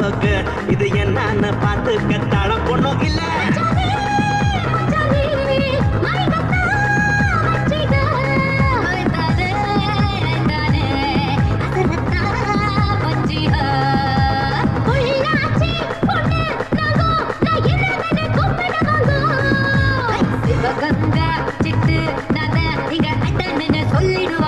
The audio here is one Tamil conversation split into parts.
சோக்கு இது என்னன்னு பார்த்து கத்தாழ பொண்ணும் இல்ல கங்கா சிட்டு நத இங்க அட்டன்னு சொல்லிடுவா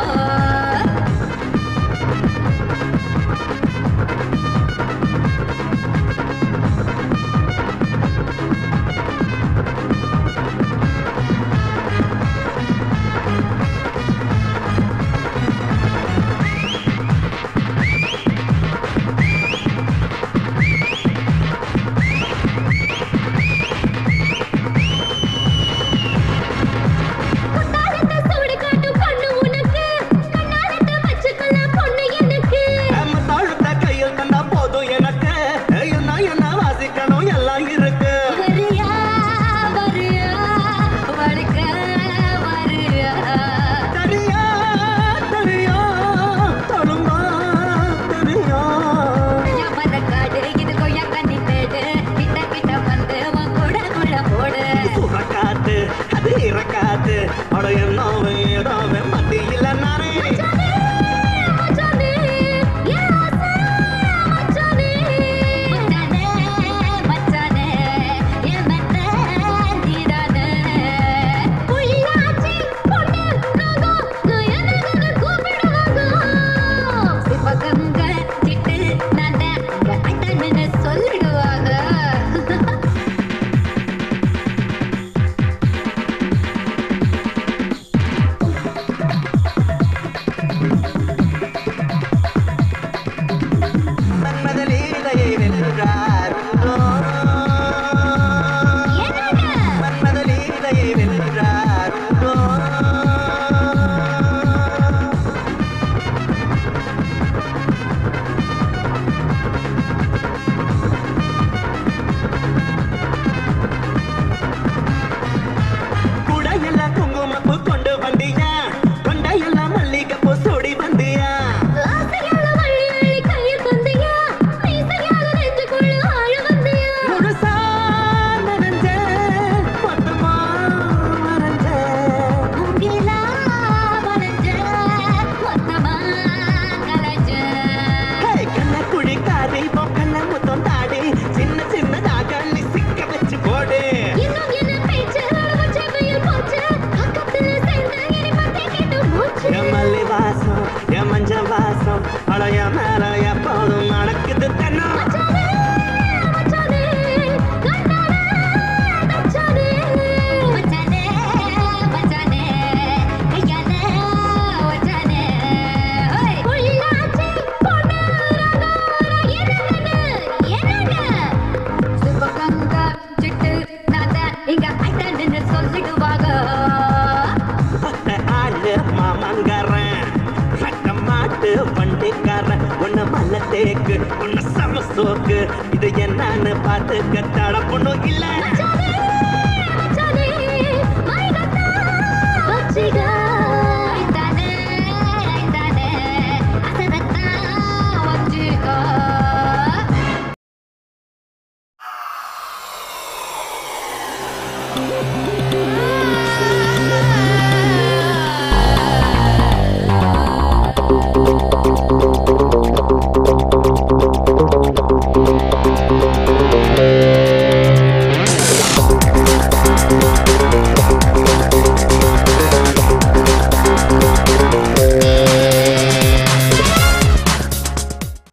குட்டாரத்தை சூடு காட்டும் கண்ணு உனக்கு கண்ணாலத்தை வச்சுக்கலாம் பொண்ணு எனக்கு நம்ம தாழ்த்த கையில் தந்தா போதும் எனக்கு என்ன என்ன வாசிக்கணும் எல்லாம் இருக்கு வரியா வரியா வழுக்க வரியா தெரியா தெரியா தொழும்பா தெரியா மரக்காடு இது கொய்யா கண்ணி தேடு கிட்ட கிட்ட வந்து உன் கூட கூட போடு சுரக்காத்து அது இறக்காத்து அட என்னவே ஏதாவே மத்தியில நானே மச்சானே ஏன் ஆசை மச்சானே மச்சானே மச்சானே என் மெத்த நீதானே புள்ளாச்சி பொண்ணு நாகம் நான் என்னன்னு கூப்பிடுவாங்க சிவகங்க சிட்டு நான் அட்டன்னு சொல்லிடுவாங்க மன்மதலீலையை வென்றாரோ என்னங்க மன்மதலீலையை வென்றாரோ குடையெல்லாம் குங்குமப்பூ கொண்டு வந்தியா கொண்டையெல்லாம் மல்லிகைப்பூ சூடி வந்தியா ஆசையால வள்ளி அள்ளி கையில் தந்தியா மீசையால நெஞ்சுக்குள்ள ஆழ வந்தியா முழுசா நனைஞ்ச மொத்தமா மறைஞ்ச மூங்கிலா வளைஞ்ச மொத்தமா கலைஞ்ச ஹே, கண்ணக்குழி காரி பொக்கல்ல முத்தம் தாடி சின்ன சின்னதாக நீ சிக்க வச்சு போடு இன்னும் என்ன பேச்சு வச்ச வெயில் போச்சு பக்கத்துல சேர்ந்த இனி பத்தி கேட்டு மூச்சு என் மல்லி வாசம் என் மஞ்ச வாசம் அழைய மேல எப்போதும் நடக்குது தன்னம் மச்சானே மச்சானே கண்ணால தச்சானே மச்சானே மச்சானே கையால வச்சானே ஓய் உள்ளாச்சி பொண்ணு ரகோர என்னன்னு என்னன்னு சிவகங்கா சிட்டு நாத இங்க அட்டன்னு சொல்லிடுவாங்க ஒத்த ஆளு மாமங்காரன் சட்ட மாட்டு வண்டிக்காரன் உன்னை மல்ல தேக்கு உன்னை சம சோக்கு இது என்னன்னு பார்த்து கத்தாட பொண்ணும் இல்ல மச்சானே மச்சானே மைகத்தா வச்சிகா ஐதானே ஐதானே அசரத்தா வச்சிகா Thank